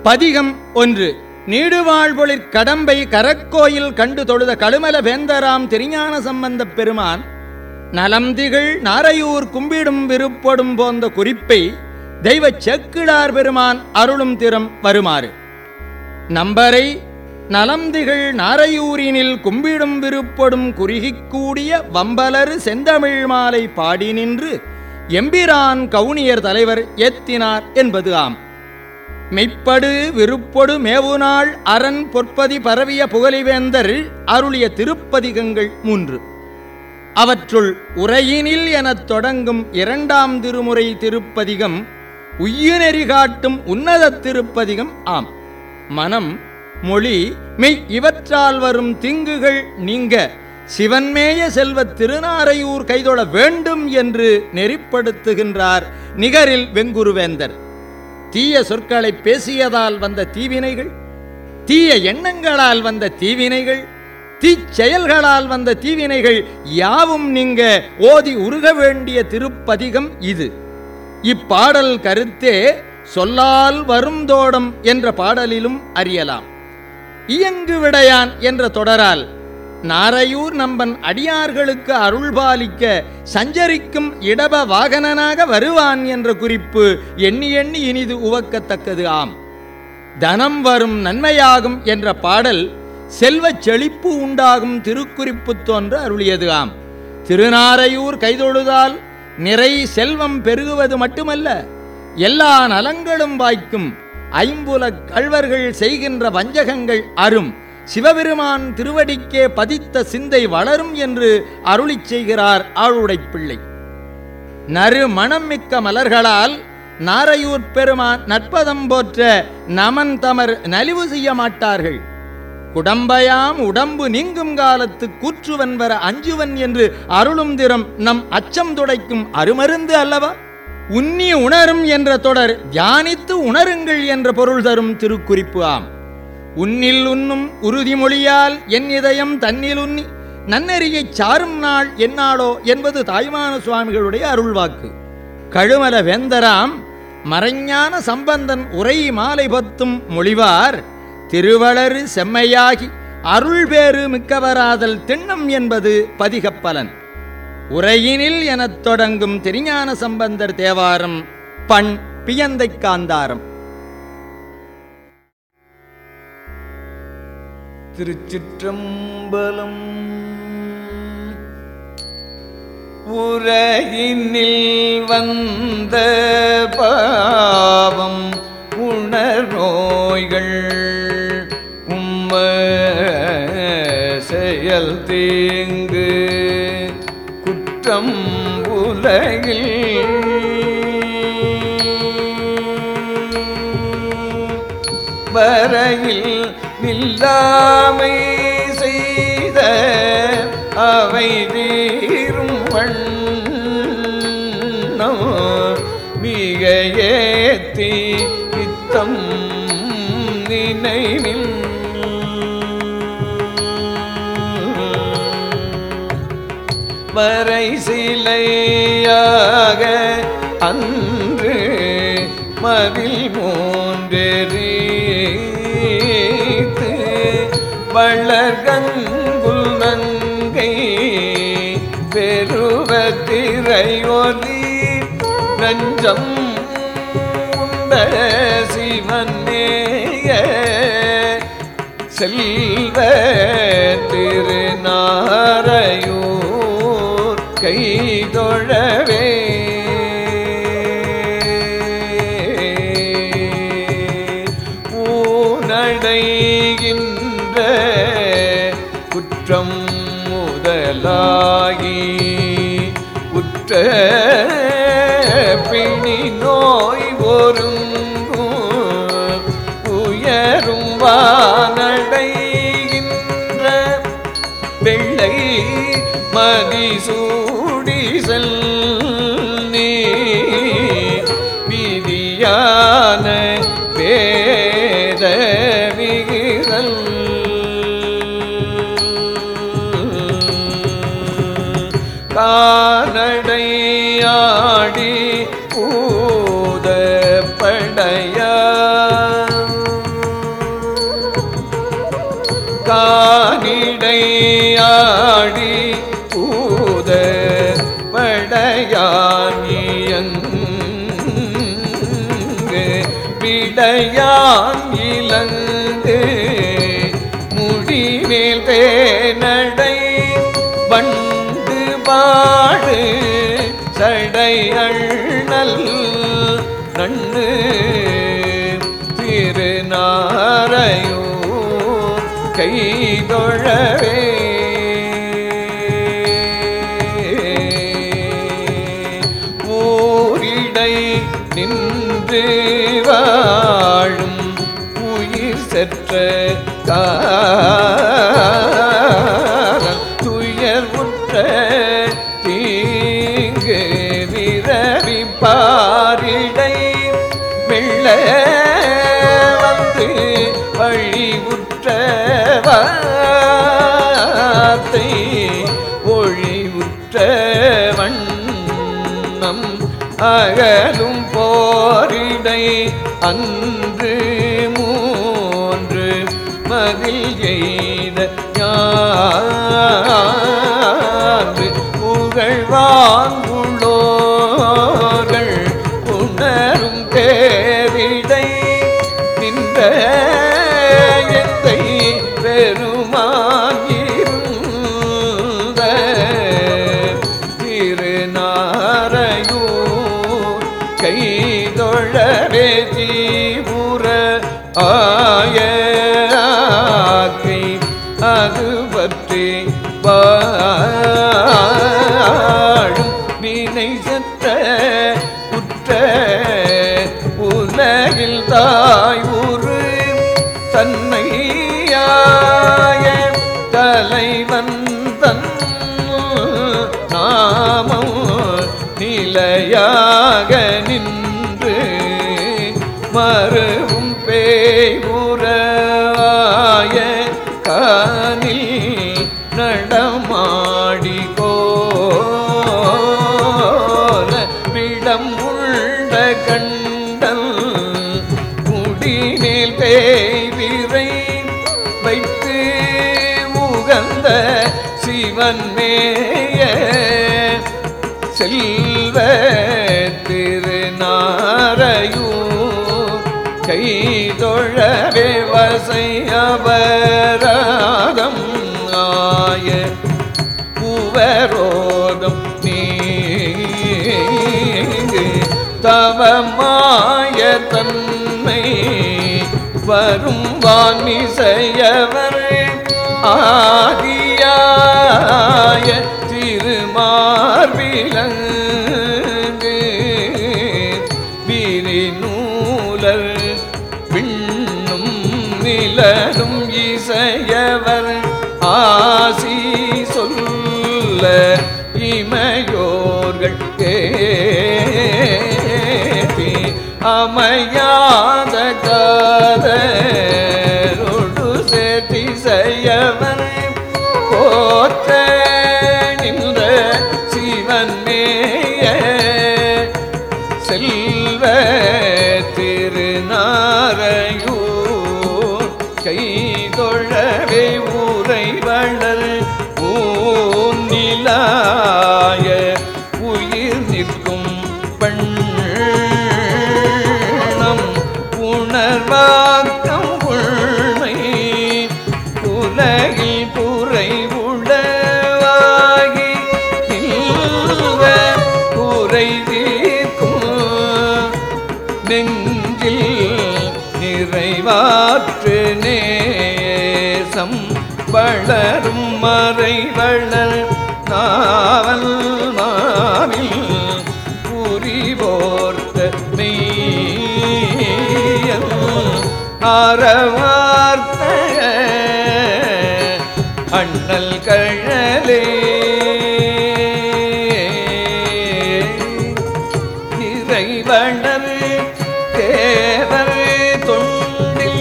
பதிகம் ஒன்று நீடுவாழ்வொளிற் கடம்பை கரக்கோயில் கண்டு தொழுத கழுமல வேந்தராம் திருஞான சம்பந்தப் பெருமான் நலம்திகள் நாரையூர் கும்பிடும் விருப்படும் போந்த குறிப்பை தெய்வச் செக்கிழார் பெருமான் அருளும் திறம் வருமாறு நம்பரை நலம்திகள் நாரையூரினில் கும்பிடும் விருப்படும் குறுகிக் கூடிய வம்பலரு செந்தமிழ் மாலை பாடி நின்று எம்பிரான் கவுனியர் தலைவர் ஏத்தினார் என்பது ஆம் மெய்ப்படு விருப்பொடு மேவுநாள் அரண் பொற்பதி பரவிய புகழிவேந்தர் அருளிய திருப்பதிகங்கள் மூன்று அவற்றுள் உரையினில் எனத் தொடங்கும் இரண்டாம் திருமுறை திருப்பதிகம் உய்யுநெறி காட்டும் உன்னத திருப்பதிகம் ஆம் மனம் மொழி மெய் இவற்றால் வரும் திங்குகள் நீங்க சிவன்மேய செல்வத் திருநாரையூர் கைதொழ வேண்டும் என்று நெறிப்படுத்துகின்றார் நிகரில் வெங்குருவேந்தர் தீய சொற்களை பேசியதால் வந்த தீவினைகள் தீய எண்ணங்களால் வந்த தீவினைகள் தீச்செயல்களால் வந்த தீவினைகள் யாவும் நீங்க ஓதி உருக வேண்டிய திருப்பதிகம் இது இப்பாடல் கருத்தே சொல்லால் வருந்தோடம் என்ற பாடலிலும் அறியலாம் இயங்கு விடையான் என்ற தொடரால் நாரையூர் நம்பன் அடியார்களுக்கு அருள்பாலிக்க சஞ்சரிக்கும் இடப வாகனனாக வருவான் என்ற குறிப்பு எண்ணி எண்ணி இனிது உவக்கத்தக்கது ஆம் தனம் வரும் நன்மையாகும் என்ற பாடல் செல்வச் செழிப்பு உண்டாகும் திருக்குறிப்பு தோன்ற அருளியது ஆம் திருநாரையூர் கைதொழுதால் நிறை செல்வம் பெருகுவது மட்டுமல்ல எல்லா நலங்களும் வாய்க்கும் ஐம்புல கள்வர்கள் செய்கின்ற வஞ்சகங்கள் அரும் சிவபெருமான் திருவடிக்கே பதித்த சிந்தை வளரும் என்று அருளிச் செய்கிறார் ஆளுடைப் பிள்ளை நறு மணம் மிக்க மலர்களால் நாரையூர் பெருமான் நட்பதம் போற்ற நமன் தமர் நலிவு செய்ய மாட்டார்கள் குடம்பயாம் உடம்பு நீங்கும் காலத்து கூற்றுவன் வர அஞ்சுவன் என்று அருளும் திறம் நம் அச்சம் துடைக்கும் அருமருந்து அல்லவா உன்னி உணரும் என்ற தொடர் தியானித்து உணருங்கள் என்ற பொருள் தரும் திருக்குறிப்பு ஆம் உன்னில் உண்ணும் உறுதிமொழியால் என் இதயம் தன்னில் உன்னி நன்னெறியைச் சாரும் நாள் என்னாளோ என்பது தாய்மான சுவாமிகளுடைய அருள்வாக்கு கழுமல வேந்தராம் மறைஞான சம்பந்தன் உரை மாலை பத்தும் மொழிவார் திருவளரு செம்மையாகி அருள்பேறு மிக்கவராதல் திண்ணம் என்பது பதிகப்பலன் உரையினில் எனத் தொடங்கும் திருஞான சம்பந்தர் தேவாரம் பண் பியந்தைக் காந்தாரம் திருச்சிற்றம்பலம் உரையினில் வந்த பாவம் உணர்நோய்கள் உம்ம செயல் தீங்கு குற்றம் உலகில் வரையில் நில்லாமை செய்த அவை தீரும் வண்ணம் மிக ஏத்தி இத்தம் நினைவில் வரை சிலையாக அன்று மதில் மூன்றெறித்து வளர்கங்குல் நங்கை பெருவ திரையொலி நஞ்சம் உண்ட சிவனேய செல்வ திருநாரையூர் கைதொழவே ஊனடைகின்ற குற்றம் முதலாகி குற்ற பிணி நோய் ஒருங்கும் உயரும் வானடைகின்ற வெள்ளை மதிசூடி செல் நீ விதியான வேத விகிதல் கானடையாடி பூத படையா வானிடையாடி பூத படையானியங்கு விடையான் இலங்கு முடிமேல் தேனடை வண்டு பாடு சடை அண்ணல் நண்ணு திருநாரையோ கை தொழவே ஊரிடை நின்று வாழும் உயிர் செற்ற காலம் துயர் உற்ற தீங்கு விரவி பாரிடை வெள்ள வந்து வழி உற்ற வார்த்தை ஒளி உற்ற வண்ணம் அகலும் போரிடை அன்று மூன்று மதில் எய்த ஞான்று புகழ்வாங்குள்ளோர்கள் உணரும் தேவிடை நின்ற எந்தை பெருமான் இருந்த திருநாரையூர் கைதொழவே தீபுர ஆயக்கை அது பற்றி வாழும் வினை செத்த உற்ற உலகில் தாய் உரு தன்னையாய தலைவன் தன் நாமம் நிலையாக நின்று மறுவும் பேய்புறாய கானில் நடமாடி கோல விடம் உள்ள கண்டல் முடிமேல் பேய்விரை வைத்து உகந்த சிவன் மேய செல்வ திருநாரையூர் கைதொழவே வசை அபராதம் ஆய பூவரோகம் நீங்கு தவமாய தன்மை வரும் வான்மிசையவர் ஆதியாய திருமார்பிலங்கு விரிநூலர் விண்ணும் நிலரும் இசையவர் ஆசி சொல்ல இமையோர்கள் கேட்டி அமையாத காதலோடு சேர்த்தி செய்யவர் போற்ற நின்ற சிவன் மேய செல்வ திருநாரையூர் கைதொழவே ஊரை வளர் ஊநிலாய உயிர் நிற்கும் பெண்ணம் உணர்வாக்கம் உள்மை உலகில் குறை உளவாகி நில்வ குறை தீர்க்கும் நெஞ்சில் நிறைவாற்று நேசம் வளரும் மறை வளர் நாவல் மாவில் புரிவோர்த்த மெய்யல் அறவார்த்த அண்ணல் கழலே நிறைவணர் தேவர் தொண்டில்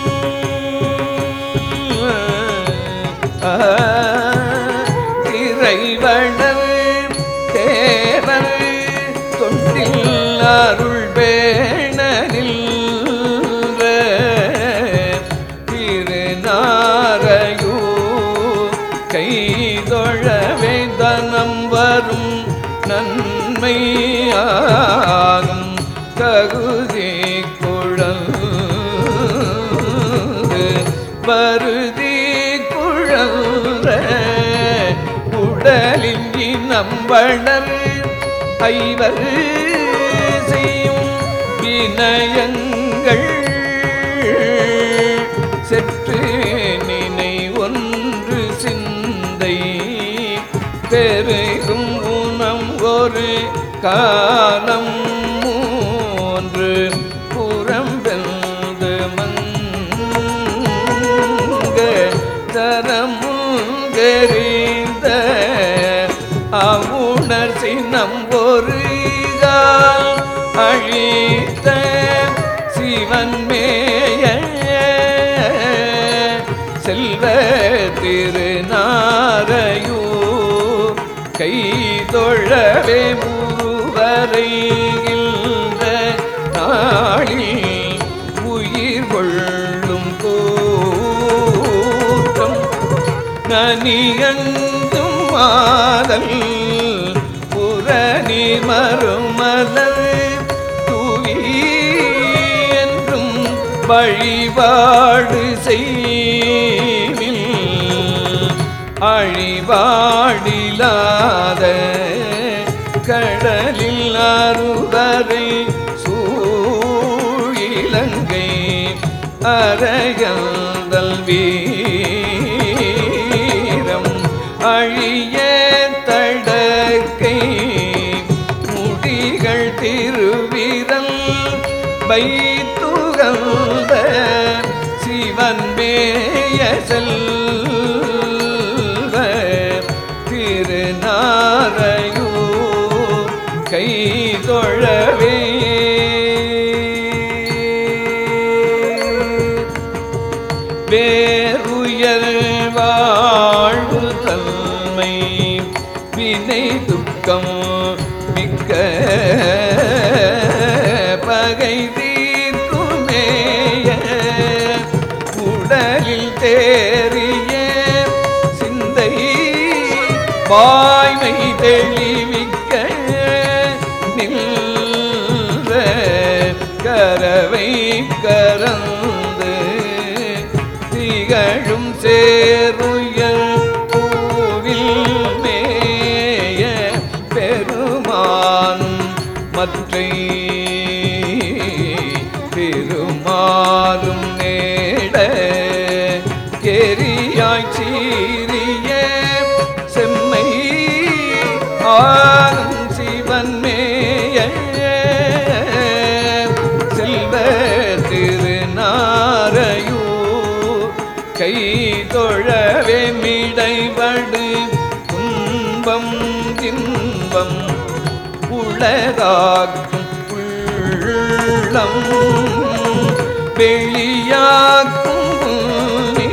இறைவணர் தேவர் தொண்டில் அருள் பேணனில் திருநாரையூர் நம்பளர் ஐவர் செய்யும் வினயங்கள் செற்று நினை ஒன்று சிந்தை பெருகும் உணம் ஒரு காலம் மூன்று புறம் வெல்து மங்க தரமுங்கெறிந்த அவுணர் சின்னம் ஒரு கால் அழித்த சிவன் மேய செல்வ திருநாரையூ கை தொழவே முருவரைகின்ற நாளில் உயிர் கொள்ளும் கூட்டம் நனியந்தும் மாதல் புறநீ மறுமலர் தூவி என்றும் வழிபாடு செய்வில் அழிபாடிலாத கடலில் அறுவரை சூழிலங்கை அரையந்தல் வீரம் அழிய தடக்கை முடிகள் திருவிரல் வைத்துகந்த சிவன் மேய செல்வ திருநாரையூர் கை தொழவே வேறுயர் வாழ்வு தன்மை வினை துக்கம் மிக்க பகை தீர்க்குமேய உடலில் தேறிய சிந்தை வாய்மை தெளிவிக்க நின்ற கரவை கரந்து திகழும் சேருயல் பூவில் மேய பெருமானும் மற்றை பெருமாறும் நேட கெரியாய் சீரிய செம்மை ஆகும் சிவன் மேய செல்வ திருநாரையூர் கை தொழவே மிடைபடு துன்பம் இன்பம் உளதாக்கும் உள்ளம் வெளியாக்கும் நீ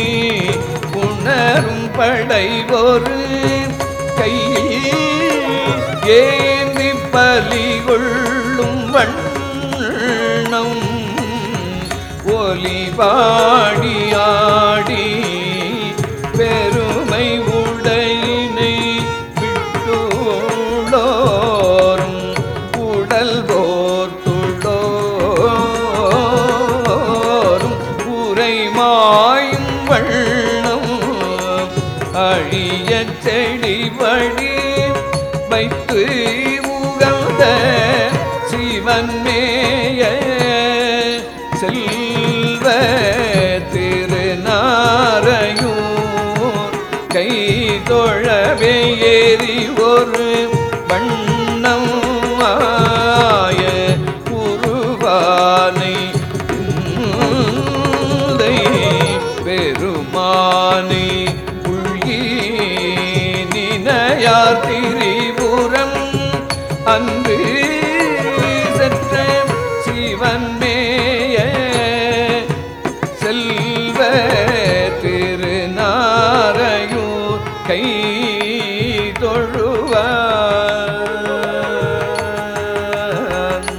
உணரும் படை ஒரு கையில் ஏந்தி பலி கொள்ளும் வண்ணம் ஒலி பாடி ஆடி பெருமை உடையினை விட்டுள்ளோரும் உடல் போர்த்துள்ளோரும் உரை மாயும் வண்ணம் அழிய செடி வழி வைத்து உகந்த சிவன் மேய செல்வ திருநாரையூர் கை தொழவே ஏறி ஒரு வண்ணம் ஆய உருவானை உந்தை பெருமானை உள்கி நினையார் திரிபுரம் அன்று செற்ற சிவன் மேய செல்வ திருநாரையூர் கை தொழுவார்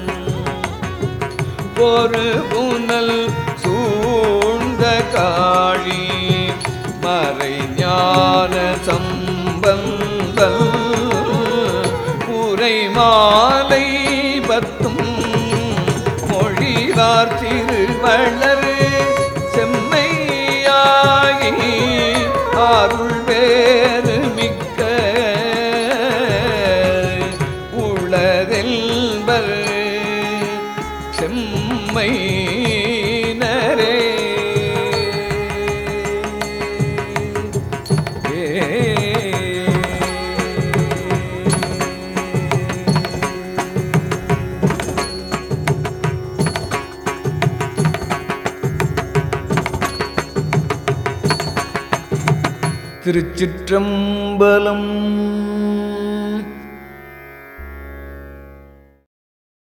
ஒரு புனல் சூழ்ந்த காழி மறை ஞான சம்பந்தல் உரை மாலை பத்தும் மொழிவார் திருவள்ளர் செம்மையாகி அருள் வேறு மிக்க செம்மை திருச்சிற்றம்பலம்